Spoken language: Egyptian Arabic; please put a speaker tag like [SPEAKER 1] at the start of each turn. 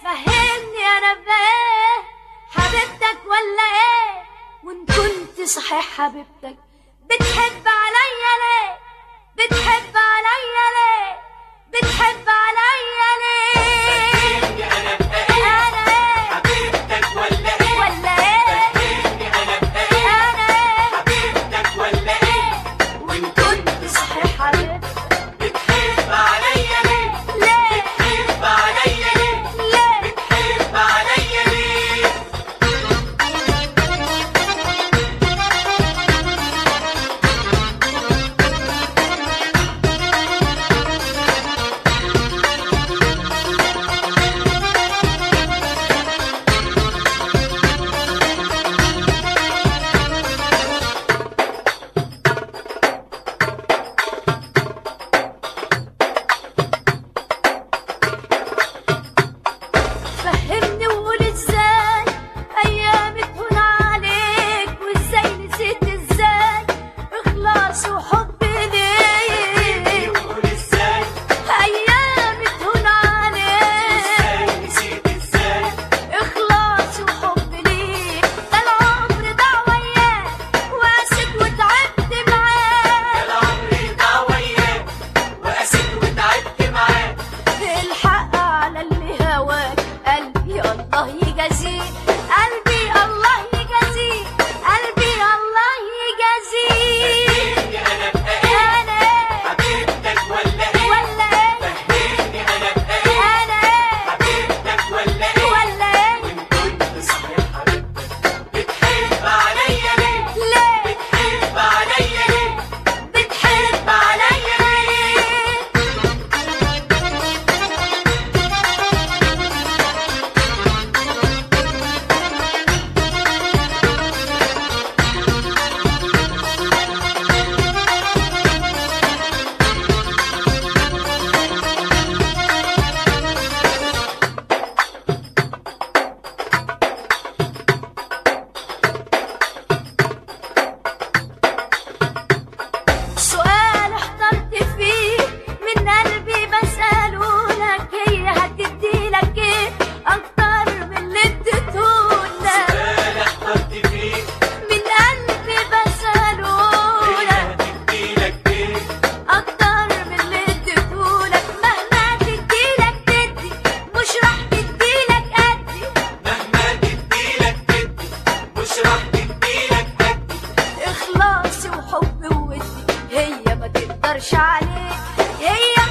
[SPEAKER 1] فهمني انا بايه حبيبتك ولا ايه وان كنت صحيح حبيبتك بتحب عليا ليه بتحب عليا ليه بتحب عليا ليه انا ايه
[SPEAKER 2] حبيبتك ولا ايه
[SPEAKER 1] ولا ايه
[SPEAKER 2] فهمني انا بايه
[SPEAKER 1] انا ايه
[SPEAKER 2] حبيبتك ولا ايه
[SPEAKER 1] وان كنت صحيح حبيبتك
[SPEAKER 2] بتحب عليا ليه
[SPEAKER 1] ليه
[SPEAKER 2] بتحب عليا ليه
[SPEAKER 1] ليه
[SPEAKER 2] بتحب عليا ليه
[SPEAKER 1] فهمني وقول ازاي ايام تهون عليك وازاي نسيت ازاي اخلاص وحب ليك
[SPEAKER 2] قول ازاي
[SPEAKER 1] ايام تهون عليك
[SPEAKER 2] ازاي نسيت ازاي
[SPEAKER 1] اخلاص وحب ليك ده العمر ضاع وياك وقست وتعبت معاك
[SPEAKER 2] العمر ضاع وياك وقست وتعبت معاك
[SPEAKER 1] الحق على اللي هواك قلبي الله يجازيه قلبي الله يجازيه قلبي الله يجازيه
[SPEAKER 2] فهمني انا بايه
[SPEAKER 1] انا ايه
[SPEAKER 2] حبيبتك ولا ايه
[SPEAKER 1] ولا ايه
[SPEAKER 2] فهمني انا بايه
[SPEAKER 1] انا ايه
[SPEAKER 2] حبيبتك ولا ايه
[SPEAKER 1] ولا ايه
[SPEAKER 2] وان كنت صحيح حبيبتك بتحب عليا ليه
[SPEAKER 1] ليه
[SPEAKER 2] بتحب عليا ليه
[SPEAKER 1] بتحب عليا ليه سؤال احترت فيه من قلبي بسأله لك هي هتدي لك ايه اكتر من اللي اديتهولك
[SPEAKER 2] انا احترت فيك
[SPEAKER 1] من قلبي بسأله
[SPEAKER 2] هي
[SPEAKER 1] لك
[SPEAKER 2] هتديلك ايه
[SPEAKER 1] اكتر من اللي اديتهولك مهما تديلك تدي مش راح تديلك قدي
[SPEAKER 2] مهما تديلك تدي مش راح تديلك قدي
[SPEAKER 1] اخلاصي وحب وودي هي ما تقدرش عليك هي